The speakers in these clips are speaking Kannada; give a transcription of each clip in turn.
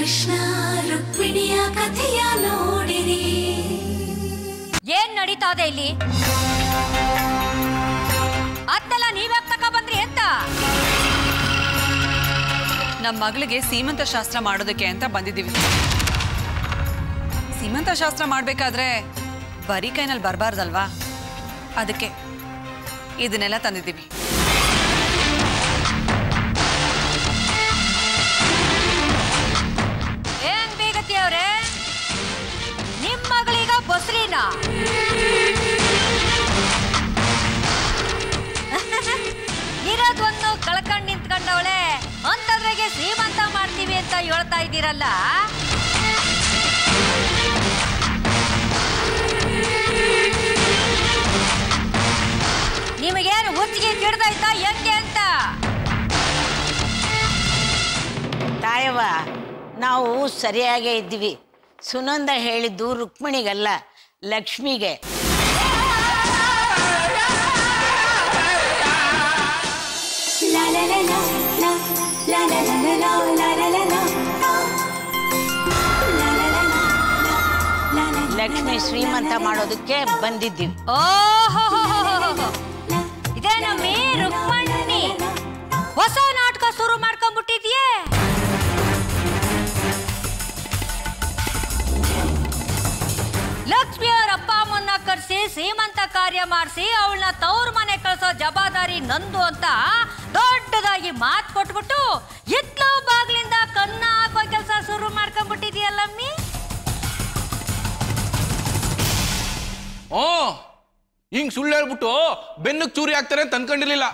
ಕೃಷ್ಣ ರುಕ್ಮಿಣಿಯ ಕಥೆಯ ನೋಡಿರಿ ಏನ್ ನಡೀತಾ ಇದೆ ಇಲ್ಲಿ ಅತ್ತೆಲ್ಲ ನೀವ್ಯಾಕ್ ತಕ ಬಂದ್ರಿ ಅಂತ ನಮ್ಮ ಮಗಳಿಗೆ ಸೀಮಂತ ಶಾಸ್ತ್ರ ಮಾಡೋದಕ್ಕೆ ಅಂತ ಬಂದಿದ್ದೀವಿ ಸೀಮಂತ ಶಾಸ್ತ್ರ ಮಾಡಬೇಕಾದ್ರೆ ಬರೀ ಕೈನಲ್ಲಿ ಬರಬಾರ್ದಲ್ವಾ ಅದಕ್ಕೆ ಇದನ್ನೆಲ್ಲ ತಂದಿದ್ದೀವಿ ಏನ್ ಬೇಗತಿ ಅವ್ರೆ ನಿಮ್ ಮಗಳೀಗ ಬಸ್ರಿನ ಇರೋದೊಂದು ಕಳ್ಕೊಂಡ್ ನಿಂತ್ಕೊಂಡವಳೆ ಅಂತದ್ರಾಗೆ ಶ್ರೀಮಂತ ಮಾಡ್ತೀವಿ ಅಂತ ಹೇಳ್ತಾ ಇದ್ದೀರಲ್ಲ ನಿಮಗೇನು ಹುಚ್ಚಿಗೆ ಕಿಡ್ದೈತಾ ಹೆಂಗೆ ಅಂತ ತಾಯವ್ವ ನಾವು ಸರಿಯಾಗೇ ಇದ್ವಿ ಸುನಂದ ಹೇಳಿದ್ದು ರುಕ್ಮಿಣಿಗಲ್ಲ ಲಕ್ಷ್ಮಿಗೆ ಲಾ ಲಾ ಲಾ ಲಾ ಲಾ ಲಾ ಲಾ ಲಾ ಲಾ ಲಾ ಲಾ ಲಾ ಲಾ ಲಾ. ಲಾ ಲಾ ಲಾ ಲಾ ಲಾ ಲಾ ಲಾ ಲಾ. ಲಕ್ಷ್ಮಿ ಶ್ರೀಮಂತ ಮಾಡೋದಕ್ಕೆ ಬಂದಿದ್ದೀವಿ ಓಹೋ ಇದೇನಮ್ಮಿ ರುಕ್ಮಣಿ ಹೊಸ ನಾಟಕ ಶುರು ಮಾಡ್ಕೊಂಡ್ಬಿಟ್ಟಿದ್ಯೆ ಲಕ್ಷ್ಮಿ ಅವ್ರ ಅಪ್ಪ ಅಮ್ಮನ್ನ ಕರ್ಸಿ ಶ್ರೀಮಂತ ಕಾರ್ಯ ಮಾಡಿಸಿ ಅವಳನ್ನ ತವ್ರ ಮನೆ ಕಳ್ಸೋ ಜವಾಬ್ದಾರಿ ನಂದು ಅಂತ ದೊಡ್ಡದಾಗಿ ಮಾತು ಕೊಟ್ಬಿಟ್ಟು ಇತ್ಲೋ ಬಾಗ್ಲಿಂದ ಕನ್ನ ಹಾಕೋ ಕೆಲಸ ಶುರು ಮಾಡ್ಕೊಂಡ್ಬಿಟ್ಟಿದ್ಯಲ್ಲಮ್ಮಿ ಓ ಹಿಂಗ್ ಸುಳ್ಳು ಹೇಳ್ಬಿಟ್ಟು ಬೆನ್ನಕ್ ಚೂರಿ ಹಾಕ್ತಾರೆ ಅಂತ ಅನ್ಕೊಂಡಿರ್ಲಿಲ್ಲ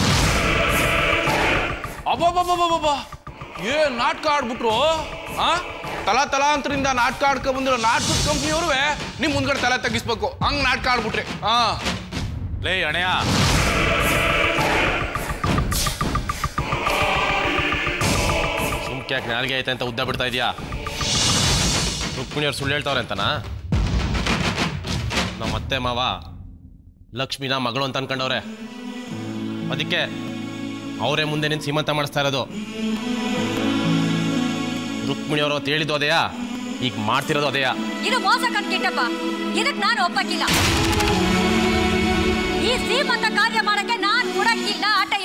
ಅಬ್ಬಬ್ಬಬ್ಬಬ್ಬಬ್ಬ ಏನ್ ನಾಟಕ ಆಡ್ಬಿಟ್ರು ಆ ತಲಾ ತಲಾಂತರಿಂದ ನಾಟಕ ಆಡ್ಕೊ ಬಂದಿರೋ ನಾಟಕದ ಕಂಪ್ನಿಯವ್ರು ನಿಮ್ ಮುಂದ್ಗಡೆ ತಲೆ ತಗ್ಗಿಸ್ಬೇಕು ಹಂಗ್ ನಾಟಕ ಆಡ್ಬಿಟ್ರಿ ಹಾ ಲೇ ಅಣೆಯ ಸುಮ್ಕೆ ಯಾಕೆ ನಾಲ್ಗೆ ಐತೆ ಅಂತ ಉದ್ದ ಬಿಡ್ತಾ ಇದೀಯಾ ರುಕ್ಮಿಣಿಯವ್ರು ಸುಳ್ಳು ಹೇಳ್ತಾವ್ರೆ ಅಂತನಾ ನಮ್ಮ ಅತ್ತೆ ಮಾವ ಲಕ್ಷ್ಮಿನ ಮಗಳು ಅಂತ ಅನ್ಕೊಂಡವ್ರೆ ಅದಕ್ಕೆ ಅವರೇ ಮುಂದೆ ನಿಂತು ಸೀಮಂತ ಮಾಡಿಸ್ತಾ ಇರೋದು ರುಕ್ಮಿಣಿಯವರು ಅವತ್ತು ಹೇಳಿದ್ದು ಅದೇಯಾ ಈಗ ಮಾಡ್ತಿರೋದು ಅದೇಯಾ ಇದು ಮೋಸ ಕಣ್ಕಿಟ್ಟಪ್ಪ ಇದಕ್ ನಾನು ಒಪ್ಪಕ್ಕಿಲ್ಲ ಈ ಶ್ರೀಮಂತ ಕಾರ್ಯ ಮಾಡಕ್ಕೆ ನಾನ್ ಕೊಡಕ್ಕಿಲ್ಲ ಆಟಯ್ಯ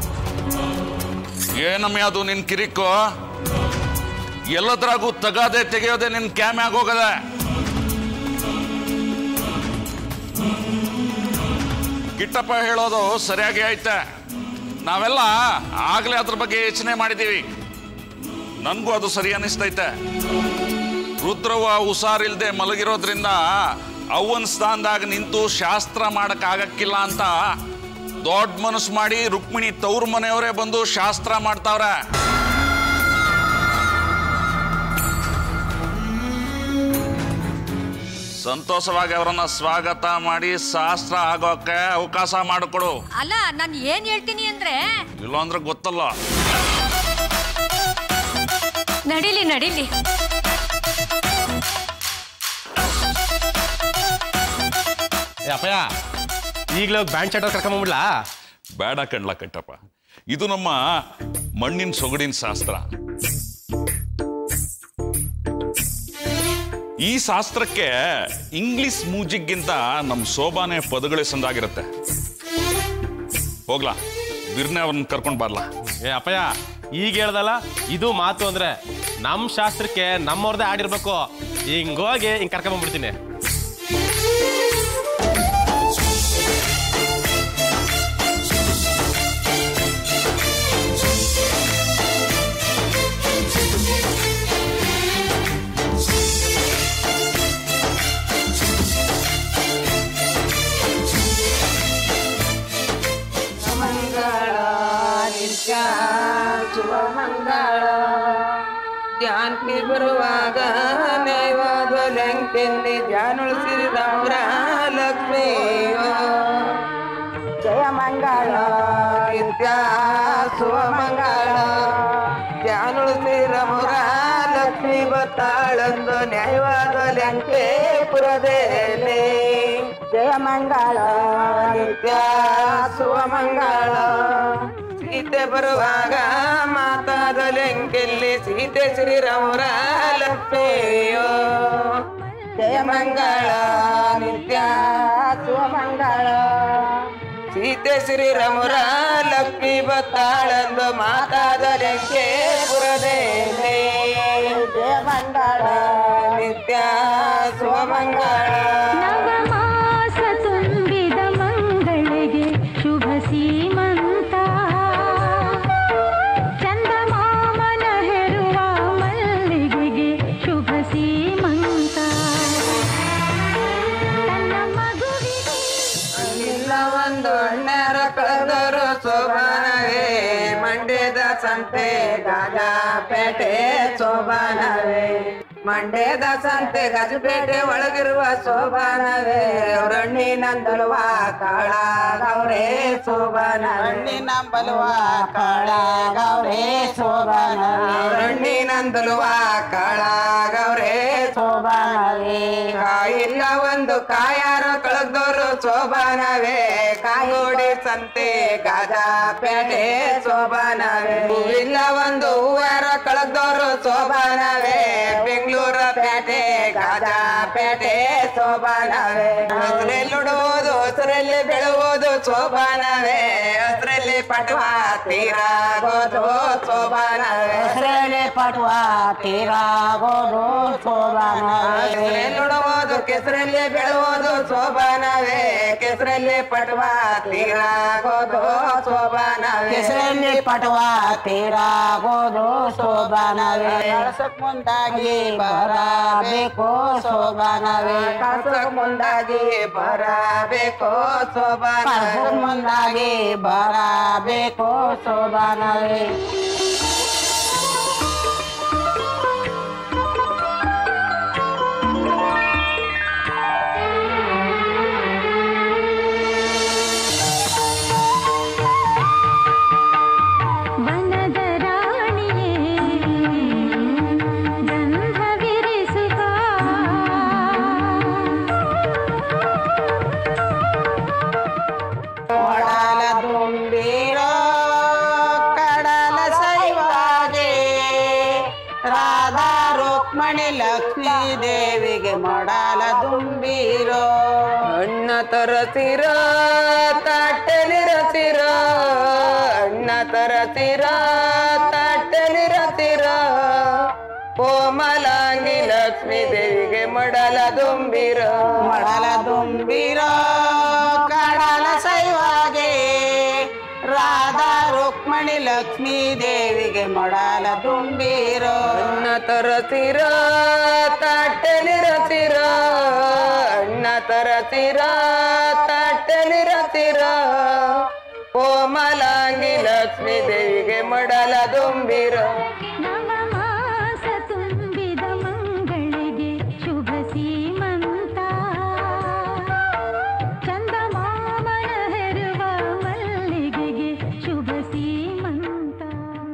ಏನಮ್ಮಿ ಅದು ನಿನ್ ಕಿರಿಕು ಎಲ್ಲದ್ರಾಗೂ ತಗಾದೆ ತೆಗೆಯೋದೆ ನಿನ್ ಕ್ಯಾಮೆ ಆಗೋಗದೆ ಕಿಟ್ಟಪ್ಪ ಹೇಳೋದು ಸರಿಯಾಗಿ ಐತೆ ನಾವೆಲ್ಲ ಆಗ್ಲೇ ಅದ್ರ ಬಗ್ಗೆ ಯೋಚನೆ ಮಾಡಿದೀವಿ ನನ್ಗೂ ಅದು ಸರಿ ಅನಿಸ್ತೈತೆ ರುದ್ರವ್ವ ಹುಷಾರಿಲ್ದೆ ಮಲಗಿರೋದ್ರಿಂದ ಅವ್ವನ ಸ್ಥಾನದಾಗ ನಿಂತು ಶಾಸ್ತ್ರ ಮಾಡಕ್ ಆಗಕ್ಕಿಲ್ಲ ಅಂತ ದೊಡ್ಡ ಮನಸ್ಸು ಮಾಡಿ ರುಕ್ಮಿಣಿ ತವ್ರ ಮನೆಯವರೇ ಬಂದು ಶಾಸ್ತ್ರ ಮಾಡ್ತಾವ್ರೆ ಸಂತೋಷವಾಗಿ ಅವರನ್ನ ಸ್ವಾಗತ ಮಾಡಿ ಶಾಸ್ತ್ರ ಆಗೋಕೆ ಅವಕಾಶ ಮಾಡಿಕೊಡು ಅಲ್ಲ ನಾನು ಏನ್ ಹೇಳ್ತೀನಿ ಅಂದ್ರೆ ಇಲ್ಲಾಂದ್ರೆ ಗೊತ್ತಲ್ಲ ನಡೀಲಿ ನಡೀಲಿ ಏ ಅಪ್ಪಯ್ಯ ಈಗಲೇ ಹೋಗಿ ಬ್ಯಾಂಡ್ ಚಟ ಕರ್ಕೊಂಬಂಬಿಡ್ಲಾ ಬೇಡ ಕಣ್ಲ ಕಟ್ಟಪ್ಪ ಇದು ನಮ್ಮ ಮಣ್ಣಿನ ಸೊಗಡಿನ ಶಾಸ್ತ್ರ ಈ ಶಾಸ್ತ್ರಕ್ಕೆ ಇಂಗ್ಲಿಷ್ ಮ್ಯೂಸಿಕ್ಗಿಂತ ನಮ್ಮ ಶೋಭಾನೆ ಪದಗಳೇ ಸಂದಾಗಿರುತ್ತೆ ಹೋಗ್ಲಾ ಬಿರ್ನೆ ಅವ್ರನ್ನ ಕರ್ಕೊಂಡು ಬರ್ಲಾ ಏ ಅಪ್ಪಯ್ಯ ಈಗ ಹೇಳ್ದಲ್ಲ ಇದು ಮಾತು ಅಂದ್ರೆ ನಮ್ಮ ಶಾಸ್ತ್ರಕ್ಕೆ ನಮ್ಮವ್ರದೇ ಆಡಿರ್ಬೇಕು ಹಿಂಗೋಗಿ ಹಿಂಗ್ ಕರ್ಕೊಂಬಂದ್ಬಿಡ್ತೀನಿ ಧ್ಯಾನಕ್ಕೆ ಬರುವಾಗ ನ್ಯಾಯವಾದ ಲಂಕೆಂದೆ ಧ್ಯಾನೊಳಿಸಿದವರ ಲಕ್ಷ್ಮಿಯೋ ಜಯ ಮಂಗಳ ನಿತ್ಯ ಶುಭ ಮಂಗಳ ಧ್ಯಾನೊಳಿಸಿರಮುರ ಲಕ್ಷ್ಮಿ ಬತ್ತಾಳಂದು ನ್ಯಾಯವಾದ ಲಂಕೆ ಪುರದೇನೆ ಜಯ ಮಂಗಳ ನಿತ್ಯ ಶುಭ ಮಂಗಳ ಸೀತೆ ಬರುವಾಗ ಮಾತಾದ ಲೆಂಕೆಲ್ಲಿ ಸೀತೆ ಶ್ರೀರಾಮರ ಲಕ್ಷ್ಮಿಯೋ ಜಯ ಮಂಗಳ ನಿತ್ಯ ಸುಮಂಗಳ ಸೀತೆ ಶ್ರೀರಾಮರ ಲಕ್ಷ್ಮಿ ಬತ್ತಾಳಂದು ಮಾತಾದ ಲೆಂಕೆ ಪುರದೇನೆ ಜಯ ಮಂಗಳ ನಿತ್ಯ ಸುಮಂಗಳ ನವಮಾಸ ತುಂಬಿದ ಮಂಗಳಿಗೆ ಶುಭ ಸೀಮಂತ ಚಂದಮಾಮನ ಹೆರುವ ಮಲ್ಲಿಗೆಗೆ ಶುಭ ಸೀಮಂತ ತನ್ನ ಮಗುವಿಗೆ ಇಲ್ಲ ಒಂದು ಅಣ್ಣರ ಕಳೆದರು ಶೋಭಾನವೇ ಮಂಡ್ಯದ ಸಂತೆ ಗಾಜಾಪೇಟೆ ಶೋಭಾನವೇ ಮಂಡ್ಯದ ಸಂತೆ ಗಜಪೇಟೆ ಒಳಗಿರುವ ಶೋಭಾನವೇ ರಣ್ಣಿನಂದಲ್ವ ಕಾಳಾಗವ್ರೆ ಶೋಭಾನವೇ ನಂಬಲುವ ಕಾಳಾಗವ್ರೆ ಶೋಭಾನವೇ ರಣ್ಣಿನಂದಲ್ವ ಕಾಳಾಗವ್ರೆ ಶೋಭಾನವೇ ಕಾಯಿಲ್ಲ ಒಂದು ಕಾಯಾರ ಕಳೆದೋರು ಶೋಭಾನವೇ ಕಾಗೋಡಿ ಸಂತೆ ಗಾಜಾಪೇಟೆ ಶೋಭಾನವೇ ಹೂವಿಲ್ಲ ಒಂದು ಹೂವಾರ ಕಳೆದೋರು ಶೋಭಾನವೇ ಬೆಂಗಳೂರ ಪೇಟೆ ಗಾಜಾಪೇಟೆ ಶೋಭಾನವೇ ಹಸಿರಲ್ಲಿ ಉಡುವುದು ಹಸಿರಲ್ಲಿ ಬೆಳುವುದು ಶೋಭಾನವೇ ಹಸಿರಲ್ಲಿ ಪಟುವ ತೀರಾಗೋದು ಶೋಭಾನವೇ ಹೆಸರಲ್ಲಿ ಪಟುವ ತೀರಾಗೋದು ಶೋಭಾನವೇ ಕೆಸರಲ್ಲಿ ಉಡುವುದು ಕೆಸರಲ್ಲಿ ಬೆಳುವುದು ಶೋಭಾನವೇ ಕೆಸರಲ್ಲಿ ಪಟುವ ತೀರಾಗೋದು ಶೋಭಾನವೇ ಹೆಸರಲ್ಲಿ ಪಟುವ ತೀರಾಗೋದು ಶೋಭಾನವೇ ಕಳಸಕ್ ಮುಂದಾಗಿ ಬರಬೇಕು ಶೋಭಾನವೇ ಕಳ್ಸಕ್ ಮುಂದಾಗಿ ಬರಬೇಕು ಶೋಭಾನವೇ ಕಳಸಕ್ ಮುಂದಾಗಿ ಬರಬೇಕು ಶೋಭಾನವೇ ವನದ ರಾಣಿಯೇ ಗಂಧವಿರಿಸುವ ಒಡಲ ತುಂಬಿರೋ ಕಡಲ ಸೈವಾಗೆ ರಾಧಾ ರುಕ್ಮಣಿ ಲಕ್ಷ್ಮೀ ದೇವಿಗೆ ಮೊಡಲ ತುಂಬಿರೋ ಅಣ್ಣ ತರತಿರ ತಟ್ಟಲಿರತಿರ ಅಣ್ಣ ತರತಿರ ತಟ್ಟಲಿರತಿರ ಕೋಮಲಾಂಗಿ ಲಕ್ಷ್ಮೀ ದೇವಿಗೆ ಮಡಲ ದುಂಬಿರ ಮೊಡಲ ತುಂಬಿರೋ ಕಡಲ ಸೈವಾಗೆ ರಾಧಾ ರುಕ್ಮಣಿ ಲಕ್ಷ್ಮೀ ದೇವಿಗೆ ಮೊಡಲ ತುಂಬಿರೋ ಅಣ್ಣ ತರತಿರ ತಟ್ಟಲಿರತಿರ ಅಣ್ಣ ತರತಿರ ತಟ್ಟಲಿರತಿರ ಕೋಮಲಾಂಗಿ ಲಕ್ಷ್ಮೀ ದೇವಿಗೆ ಮಡಲ ದುಂಬಿರ ನವಮಾಸ ತುಂಬಿದ ಮಂಗಳಿಗೆ ಶುಭ ಸೀಮಂತ ಚಂದಮಾಮನ ಹೆರುವ ಮಲ್ಲಿಗೆಗೆ ಶುಭ ಸೀಮಂತ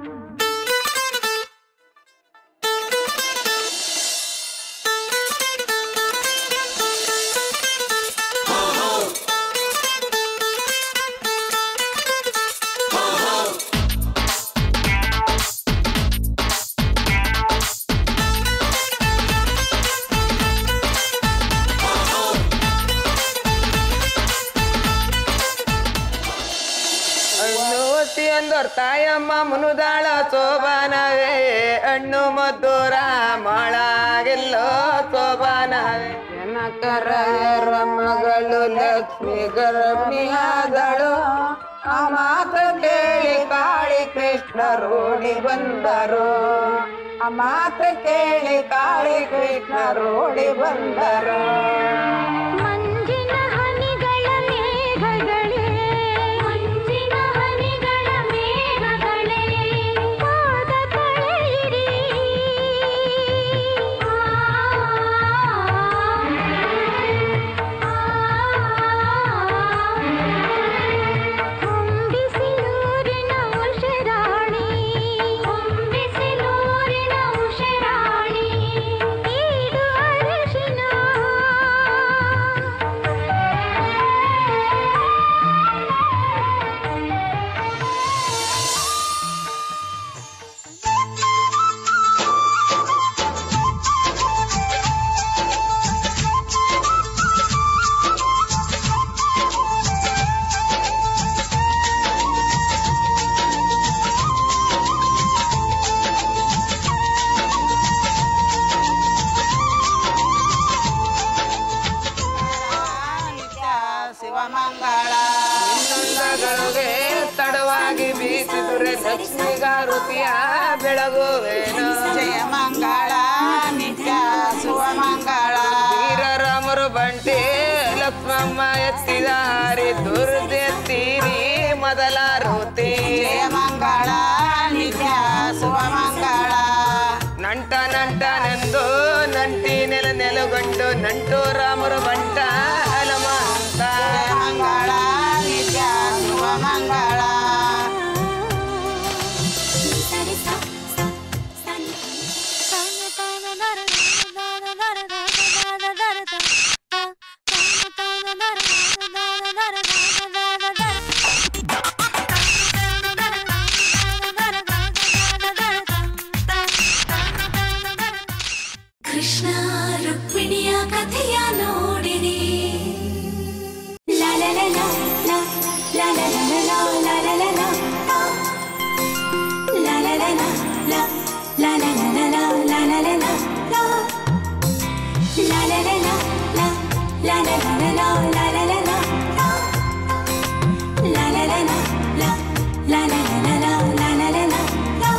ಹಣ್ಣು ಒಸಿ ಅಂದೋರ್ ತಾಯಮ್ಮ ಮುನುದಾಳ ಶೋಭಾನವೇ ಹಣ್ಣು ಮದ್ದೂರ ಮೊಳಗಿಲ್ಲೋ ಶೋಭಾನವೇ ಜನಕರ ಮಗಳು ಲಕ್ಷ್ಮಿ ಗರ್ಭಿಣಿಯಾದಳು ಆ ಮಾತು ಕೇಳಿ ಕಾಳಿ ಕೃಷ್ಣ ರೋಡಿ ಬಂದರು ಆ ಮಾತು ಕೇಳಿ ಕಾಳಿ ಕೃಷ್ಣ ರೋಡಿ ಬಂದರು ಮಂಜಿನ ಹನಿಗಳ ಮೇಘಗಳೇ ಮಂಜಿನ ಹನಿಗಳ ಮೇಘಗಳೇ ಪಾದ ತೊಳೆಯಿರಿ ಹೊಂಬಿಸಿಲೂರಿನ ಉಷರಾಣಿ ಹೊಂಬಿಸಿಲೂರಿನ ಉಷರಾಣಿ ಈಡು ಅರಶಿನ ಲಕ್ಷ್ಮಿಗಾರುತಿಯ ಬೆಳಗುವೇನು ಜಯ ಮಂಗಳ ನಿತ್ಯ ಸುಮಂಗಳ ವೀರರಾಮರು ಬಂಟಿ ಲಕ್ಷ್ಮಮ್ಮ ಎತ್ತಿದ ಹಾರಿ ದುರ್ದೆತ್ತೀರಿ ಮೊದಲ ಋತಿ ಜಯ ಮಂಗಳ ನಿತ್ಯ ಸುಮಂಗಳ ನಂಟ ನಂಟನೆಂದು ನಂಟಿ ನೆಲ ನೆಲಗೊಂಡು ನಂಟು ರಾಮರು ಬಂಟ ಹನುಮಂತ ಜಯ ಮಂಗಳ ನಿತ್ಯ ಸುಮಂಗಳ ಕೃಷ್ಣ ರುಕ್ಮಿಣಿಯ ಕಥೆಯ ನೋಡಿರಿ ಲಾ ಲಾ ಲಾ ಲಾ ಲಾ ಲಾ ಲಾ ಲಾ ಲಾ ಲಾ ಲಾ ಲಾ ಲಾ ಲಾ. ಲಾ ಲಾ ಲಾ ಲಾ ಲಾ ಲಾ ಲಾ ಲಾ ಲಾ ಲಾ ಲಾ ಲಾ ಲಾ ಲಾ. ಲಾ ಲಾ ಲಾ ಲಾ ಲಾ ಲಾ ಲಾ ಲಾ ಲಾ ಲಾ ಲಾ ಲಾ ಲಾ ಲಾ ಲಾ. ಲಾ ಲಾ ಲಾ ಲಾ ಲಾ ಲಾ ಲಾ ಲಾ ಲಾ ಲಾ ಲಾ ಲಾ ಲಾ ಲಾ.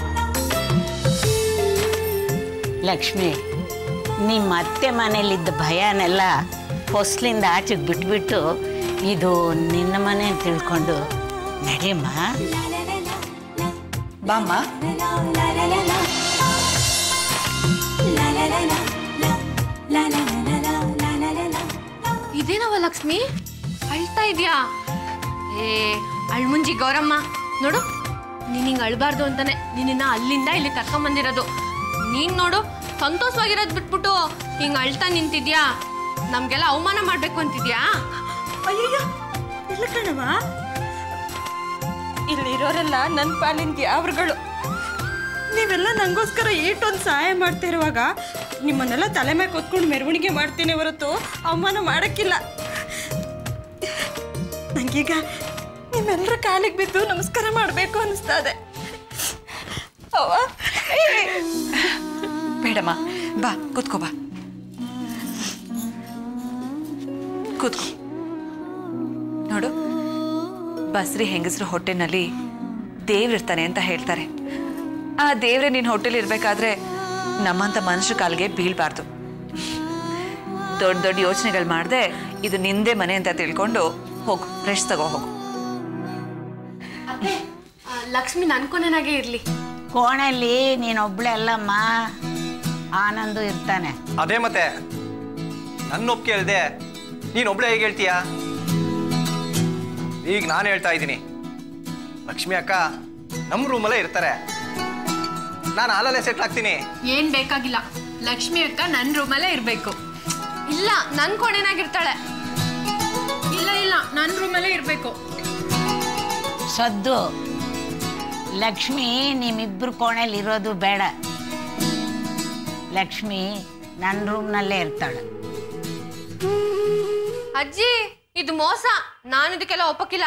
ಲಕ್ಷ್ಮಿ ನಿಮ್ಮ ಅತ್ತೆ ಮನೇಲಿದ್ದ ಭಯನೆಲ್ಲ ಹೊಸ್ಲಿಂದ ಆಚೆಗೆ ಬಿಟ್ಬಿಟ್ಟು ಇದು ನಿನ್ನ ಮನೆ ಅಂತ ತಿಳ್ಕೊಂಡು ನಡಿಯಮ್ಮ ಬಾಮ್ಮ ಇದೇನವ ಲಕ್ಷ್ಮಿ ಅಳ್ತಾ ಇದ್ಯಾ ಏ ಅಳ್ಮುಂಜಿ ಗೌರಮ್ಮ ನೋಡು ನೀನ್ ಹಿಂಗ್ ಅಳ್ಬಾರ್ದು ಅಂತಾನೆ ನಿನ್ನ ಅಲ್ಲಿಂದ ಇಲ್ಲಿ ಕರ್ಕೊಂಬಂದಿರೋದು ನೀನ್ ನೋಡು ಸಂತೋಷವಾಗಿರೋದ್ ಬಿಟ್ಬಿಟ್ಟು ಹಿಂಗ್ ಅಳ್ತಾ ನಿಂತಿದ್ಯಾ ನಮ್ಗೆಲ್ಲ ಅವಮಾನ ಮಾಡ್ಬೇಕು ಅಂತಿದ್ಯಾ ಅಯ್ಯಯ್ಯೋ ಇಲ್ಲ ಕಣವ ಇಲ್ಲಿರೋರೆಲ್ಲ ನನ್ನ ಪಾಲಿನ ಯಾವ್ರುಗಳು ನೀವೆಲ್ಲ ನಂಗೋಸ್ಕರ ಈಟೊಂದು ಸಹಾಯ ಮಾಡ್ತಾ ಇರುವಾಗ ನಿಮ್ಮನ್ನೆಲ್ಲ ತಲೆ ಮೇಲೆ ಕೊತ್ಕೊಂಡು ಮೆರವಣಿಗೆ ಮಾಡ್ತೀನಿ ಹೊರತು ಅವಮಾನ ಮಾಡೋಕ್ಕಿಲ್ಲ ನಂಗೀಗ ನಿಮ್ಮೆಲ್ಲರ ಕಾಲಿಗೆ ಬಿದ್ದು ನಮಸ್ಕಾರ ಮಾಡಬೇಕು ಅನಿಸ್ತಾ ಇದೆ ಅವ್ವ ಬೇಡಮ್ಮ ಬಾ ಕೂತ್ಕೋ ಬಾ ಕೂತ್ಕೋ ನೋಡು ಬಸ್ರಿ ಹೆಂಗಸ್ರ ಹೊಟ್ಟೆನಲ್ಲಿ ದೇವ್ರಿರ್ತಾನೆ ಅಂತ ಹೇಳ್ತಾರೆ ಆ ದೇವ್ರೆ ನಿನ್ನ ಹೊಟ್ಟೆಲಿ ಇರ್ಬೇಕಾದ್ರೆ ನಮ್ಮಂತ ಮನುಷ್ಯ ಕಾಲಿಗೆ ಬೀಳ್ಬಾರ್ದು ದೊಡ್ಡ ದೊಡ್ಡ ಯೋಚನೆಗಳು ಮಾಡದೆ ಇದು ನಿಂದೆ ಮನೆ ಅಂತ ತಿಳ್ಕೊಂಡು ಹೋಗು ರೆಸ್ಟ್ ತಗೋ ಹೋಗು ಲಕ್ಷ್ಮಿ ನನ್ಕೊನೇನಾಗೆ ಇರ್ಲಿ ಕೋಣೆಯಲ್ಲಿ ನೀನೊಬ್ಳೆ ಅಲ್ಲಮ್ಮ ಆನಂದು ಇರ್ತಾನೆ ಅದೇ ಮತ್ತೆ ನನ್ನ ಒಪ್ಪಿಗೆ ಇಲ್ಲದೆ ನೀನು ಒಬ್ಳೆ ಹೇಗೆ ಹೇಳ್ತೀಯಾ ಈಗ ನಾನು ಹೇಳ್ತಾ ಇದ್ದೀನಿ ಲಕ್ಷ್ಮಿ ಅಕ್ಕ ನಮ್ಮ ರೂಮಲ್ಲೇ ಇರ್ತಾರೆ ನಾನು ಹಾಲಲ್ಲೇ ಸೆಟ್ಲ್ ಆಗ್ತೀನಿ ಏನ್ ಬೇಕಾಗಿಲ್ಲ ಲಕ್ಷ್ಮಿ ಅಕ್ಕ ನನ್ ರೂಮಲ್ಲೇ ಇರ್ಬೇಕು ಇಲ್ಲ ನನ್ ಕೊಣೆನಾಗಿರ್ತಾಳೆ ಇಲ್ಲ ಇಲ್ಲ ನನ್ ರೂಮಲ್ಲೇ ಇರ್ಬೇಕು ಸದ್ದು ಲಕ್ಷ್ಮಿ ನಿಮ್ಮಿಬ್ರು ಕೋಣೆಯಲ್ಲಿ ಇರೋದು ಬೇಡ ಲಕ್ಷ್ಮಿ ನನ್ನ ರೂಮ್ನಲ್ಲೇ ಇರ್ತಾಳೆ ಅಜ್ಜಿ ಇದು ಮೋಸ ನಾನು ಇದಕ್ಕೆಲ್ಲ ಒಪ್ಪಕ್ಕಿಲ್ಲ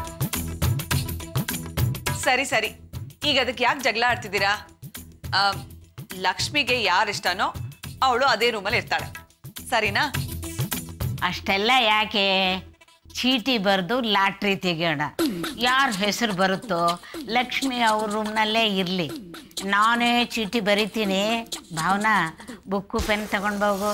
ಸರಿ ಸರಿ ಈಗ ಅದಕ್ಕೆ ಯಾಕೆ ಜಗಳ ಆಡ್ತಿದ್ದೀರಾ ಆ, ಲಕ್ಷ್ಮಿಗೆ ಯಾರು ಇಷ್ಟನೋ ಅವಳು ಅದೇ ರೂಮಲ್ಲಿ ಇರ್ತಾಳೆ ಸರಿನಾ ಅಷ್ಟೆಲ್ಲ ಯಾಕೆ ಚೀಟಿ ಬರೆದು ಲಾಟ್ರಿ ತೆಗಿಯೋಣ ಯಾರ ಹೆಸರು ಬರುತ್ತೋ ಲಕ್ಷ್ಮಿ ಅವ್ರ ರೂಮ್ನಲ್ಲೇ ಇರಲಿ ನಾನೇ ಚೀಟಿ ಬರಿತೀನಿ ಭಾವನಾ ಬುಕ್ಕು ಪೆನ್ ತಗೊಂಡು ಹೋಗು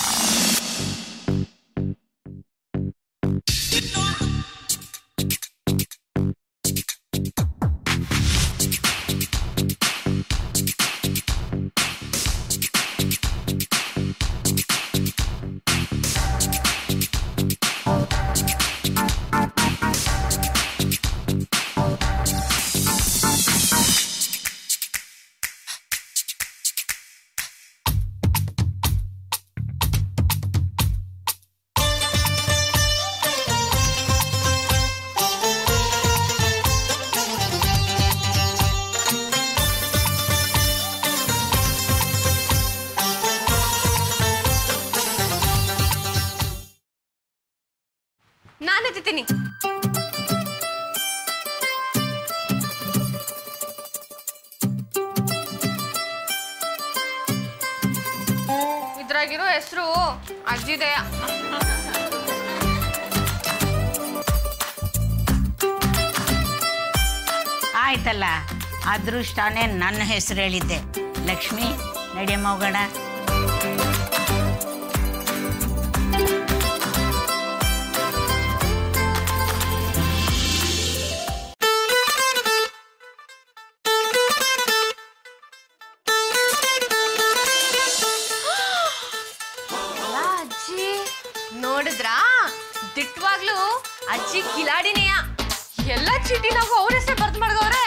ನಾನು ಎತ್ತೀನಿ ಇದ್ರಾಗಿರೋ ಹೆಸರು ಅಜ್ಜಿದೆಯ ಆ ಆಯ್ತಲ್ಲ ಅದೃಷ್ಟನೇ ನನ್ನ ಹೆಸರು ಹೇಳಿದ್ದೆ ಲಕ್ಷ್ಮಿ ನಡಿಯಮ್ಮ ಹೋಗೋಣ ಅಲ್ಲ ಅಜ್ಜಿ ನೋಡಿದ್ರಾ ದಿಟ್ಟವಾಗ್ಲೂ ಅಜ್ಜಿ ಕಿಲಾಡಿನೇಯ ಎಲ್ಲ ಚೀಟಿನಾಗೂ ಅವ್ರ ಹೆಸರು ಬರ್ದು ಮಾಡ್ದವ್ರೆ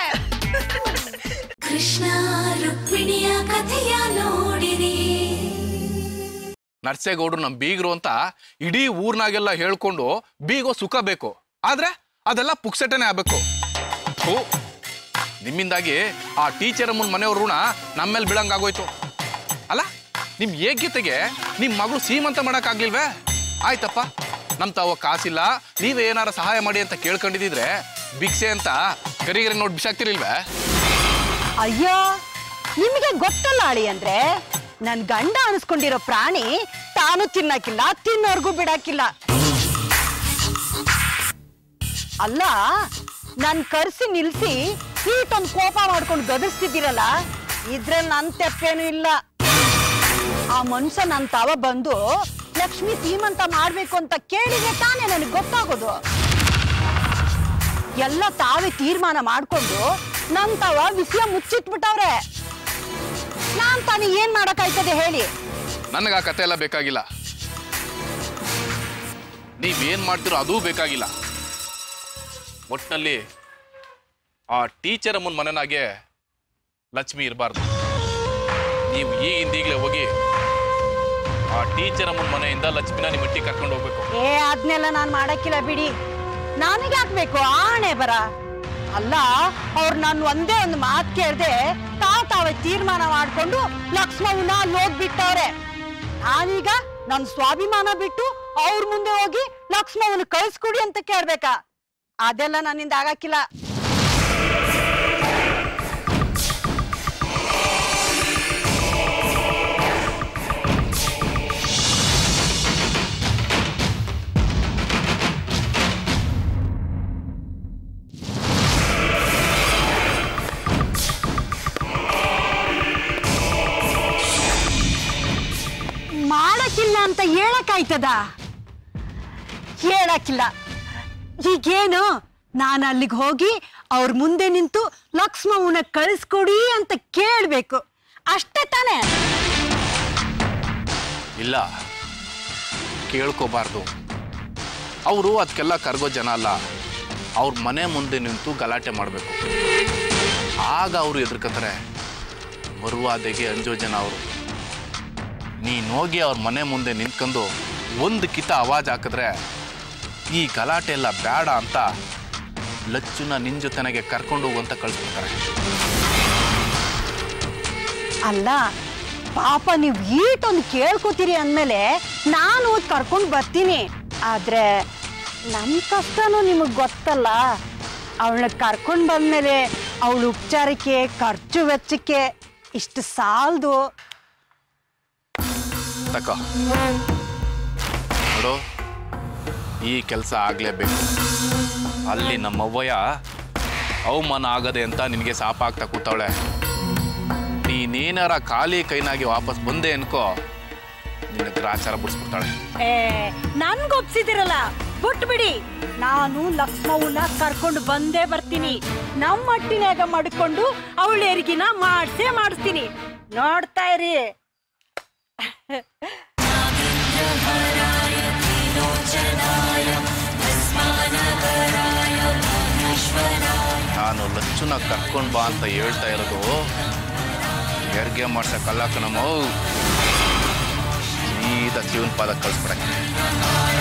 ಕೃಷ್ಣ ರುಕ್ಮಿಣಿಯ ಕಥೆಯ ನೋಡಿರಿ ನರ್ಸೇಗೌಡ್ರು ನಮ್ಮ ಬೀಗರು ಅಂತ ಇಡೀ ಊರ್ನಾಗೆಲ್ಲ ಹೇಳ್ಕೊಂಡು ಬೀಗೋ ಸುಖ ಬೇಕು ಆದ್ರೆ ಅದೆಲ್ಲ ಪುಕ್ಸಟನೆ ಆಗ್ಬೇಕು ಥು, ನಿಮ್ಮಿಂದಾಗಿ ಆ ಟೀಚರ್ ಅಮ್ಮನ ಮನೆಯವ್ರ ಋಣ ನಮ್ಮೇಲೆ ಬೀಳಂಗಾಗೋಯ್ತು ಅಲ್ಲ ನಿಮ್ ಏಗ್ಯತೆಗೆ ನಿಮ್ ಮಗಳು ಸೀಮಂತ ಮಾಡಕ್ಕಾಗ್ಲಿಲ್ವೇ ಆಯ್ತಪ್ಪ ನಮ್ ತಾವ ಕಾಸಿಲ್ಲ ನೀವೇ ಏನಾರ ಸಹಾಯ ಮಾಡಿ ಅಂತ ಕೇಳ್ಕೊಂಡಿದ್ರೆ ಭಿಕ್ಷೆ ಅಂತ ಕರಿಗರಿ ನೋಡಿ ಬಿಸಾಕ್ತಿರ್ಲಿಲ್ವೇ ಅಯ್ಯೋ ನಿಮಗೆ ಗೊತ್ತಲ್ಲ ಅಳಿ ಅಂದ್ರೆ ನನ್ ಗಂಡ ಅನಿಸ್ಕೊಂಡಿರೋ ಪ್ರಾಣಿ ತಾನು ತಿನ್ನಕ್ಕಿಲ್ಲ ತಿನ್ನೋರ್ಗೂ ಬಿಡಕ್ಕಿಲ್ಲ ಅಲ್ಲ ನನ್ ಕರ್ಸಿ ನಿಲ್ಸಿ ಸೀಟೊಂದು ಕೋಪ ಮಾಡ್ಕೊಂಡು ಗದರ್ಸ್ತಿದ್ದೀರಲ್ಲ ಇದ್ರಲ್ಲಿ ನನ್ ತೆಪ್ಪೇನು ಇಲ್ಲ ಆ ಮನುಷ್ಯ ನನ್ ತಾವ ಬಂದು ಲಕ್ಷ್ಮಿ ಸೀಮಂತ ಮಾಡ್ಬೇಕು ಅಂತ ಕೇಳಿದ್ರೆ ತಾನೇ ನನಗೆ ಗೊತ್ತಾಗೋದು ಎಲ್ಲ ತಾವೇ ತೀರ್ಮಾನ ಮಾಡ್ಕೊಂಡು ನಮ್ ತಾವ ವಿಷಯ ಮುಚ್ಚಿಟ್ಬಿಟ್ಟವ್ರೆ ನಾನ್ ತಾನೇ ಏನ್ ಮಾಡಕ್ಕಾಯ್ತದೆ ಹೇಳಿ ನನಗೆ ಆ ಕತೆ ಎಲ್ಲ ಬೇಕಾಗಿಲ್ಲ ನೀವೇನ್ ಮಾಡ್ತಿರೋ ಅದೂ ಬೇಕಾಗಿಲ್ಲ ಒಟ್ನಲ್ಲಿ ಆ ಟೀಚರ್ ಅಮ್ಮನ ಮನೆನಾಗೆ ಲಕ್ಷ್ಮಿ ಇರಬಾರ್ದು ನೀವು ಈಗಿಂದ ಈಗಲೇ ಹೋಗಿ ಆ ಟೀಚರ್ ಅಮ್ಮನ ಮನೆಯಿಂದ ಲಕ್ಷ್ಮಿನ ನಿಮ್ಮ ಮಟ್ಟಿಗೆ ಕರ್ಕೊಂಡು ಹೋಗ್ಬೇಕು ಏ ಅದ್ನೆಲ್ಲ ನಾನ್ ಮಾಡಕ್ಕಿಲ್ಲ ಬಿಡಿ ನನಗೆ ಹಾಕ್ಬೇಕು ಆಣೆ ಬರ ಅಲ್ಲ ಅವ್ರು ನಾನು ಒಂದೇ ಒಂದು ಮಾತು ಕೇಳ್ದೆ ತಾವ್ ತಾವೇ ತೀರ್ಮಾನ ಮಾಡ್ಕೊಂಡು ಲಕ್ಷ್ಮವ್ನ ಅಲ್ಲಿ ಹೋಗ್ಬಿಟ್ಟವ್ರೆ ನಾನೀಗ ನನ್ ಸ್ವಾಭಿಮಾನ ಬಿಟ್ಟು ಅವ್ರ ಮುಂದೆ ಹೋಗಿ ಲಕ್ಷ್ಮವ್ನ ಕಳ್ಸ್ಕೊಡಿ ಅಂತ ಕೇಳ್ಬೇಕಾ ಅದೆಲ್ಲ ನನ್ನಿಂದ ಆಗಕ್ಕಿಲ್ಲ ಮಾಡಕ್ಕಿಲ್ಲ ಅಂತ ಹೇಳಕ್ಕಾಯ್ತದ ಹೇಳಕ್ಕಿಲ್ಲ ಈಗೇನು ನಾನು ಅಲ್ಲಿಗೆ ಹೋಗಿ ಅವ್ರ ಮುಂದೆ ನಿಂತು ಲಕ್ಷ್ಮವ್ವನ ಕಳಿಸ್ಕೊಡಿ ಅಂತ ಕೇಳ್ಬೇಕು ಅಷ್ಟೇ ತಾನೇ ಇಲ್ಲ ಕೇಳ್ಕೋಬಾರ್ದು ಅವರು ಅದಕ್ಕೆಲ್ಲ ಕರ್ಗೋ ಜನ ಅಲ್ಲ ಅವ್ರ ಮನೆ ಮುಂದೆ ನಿಂತು ಗಲಾಟೆ ಮಾಡಬೇಕು ಆಗ ಅವರು ಎದುರ್ಕತಾರೆ ಮರುವಾದೆಗೆ ಅಂಜೋ ಜನ ಅವರು ನೀನು ಹೋಗಿ ಅವ್ರ ಮನೆ ಮುಂದೆ ನಿಂತ್ಕೊಂಡು ಒಂದು ಕಿತ ಅವಾಜ್ ಹಾಕಿದ್ರೆ ಈ ಗಲಾಟೆ ಎಲ್ಲ ಬೇಡ ಅಂತ ಲಚ್ಚುನ ನಿನ್ ಜೊತೆನಾಗೆ ಕರ್ಕೊಂಡು ಹೋಗು ಅಂತ ಕಳಿಸ್ಬಿಡ್ತಾರೆ ಅಲ್ಲ ಪಾಪ ನೀವು ಈಟೊಂದು ಕೇಳ್ಕೊತೀರಿ ಅಂದಮೇಲೆ ನಾನು ಕರ್ಕೊಂಡು ಬರ್ತೀನಿ ಆದ್ರೆ ನನ್ನ ಕಷ್ಟನೂ ನಿಮಗೆ ಗೊತ್ತಲ್ಲ ಅವಳನ್ನ ಕರ್ಕೊಂಡು ಬಂದ್ಮೇಲೆ ಅವಳ ಉಪಚಾರಕ್ಕೆ ಖರ್ಚು ವೆಚ್ಚಕ್ಕೆ ಇಷ್ಟು ಸಾಲದು ತಕ ನೋಡು ಈ ಕೆಲಸ ಆಗಲೇಬೇಕು ಅಲ್ಲಿ ನಮ್ಮವ್ವಯ್ಯ ಅವಮಾನ ಆಗದೆ ಅಂತ ನಿನಗೆ ಸಾಪ ಆಗ್ತಾ ಕೂತವಳೆ ನೀನೇನಾರ ಖಾಲಿ ಕೈನಾಗಿ ವಾಪಸ್ ಬಂದೆ ಅನ್ಕೋ ನಿನ್ನ ಗ್ರಾಚಾರ ಬಿಡಿಸ್ಬಿಡ್ತಾಳೆ ಏ ನನ್ಗೊಪ್ಸಿದಿರಲ್ಲ ಬಿಟ್ಬಿಡಿ ನಾನು ಲಕ್ಷ್ಮವ್ವನ ಕರ್ಕೊಂಡು ಬಂದೇ ಬರ್ತೀನಿ ನಮ್ಮ ಮಟ್ಟಿನಾಗ ಮಾಡ್ಕೊಂಡು ಅವಳ ಹೆರಿಗಿನ ಮಾಡ್ಸೇ ಮಾಡಿಸ್ತೀನಿ ನೋಡ್ತಾ ಇರಿ ನಾನು ಲಚ್ಚುನ ಕರ್ಕೊಂಡ್ ಬಾ ಅಂತ ಹೇಳ್ತಾ ಇರೋದು ಹೆರಿಗೆ ಮಾಡ್ಸಕ್ಕಲ್ಲ ಕಣಮ್ಮ ಸೀದಾ ಶಿವನ್ ಪಾದ ಕಳಿಸ್ಬಿಡಕ್ಕೆ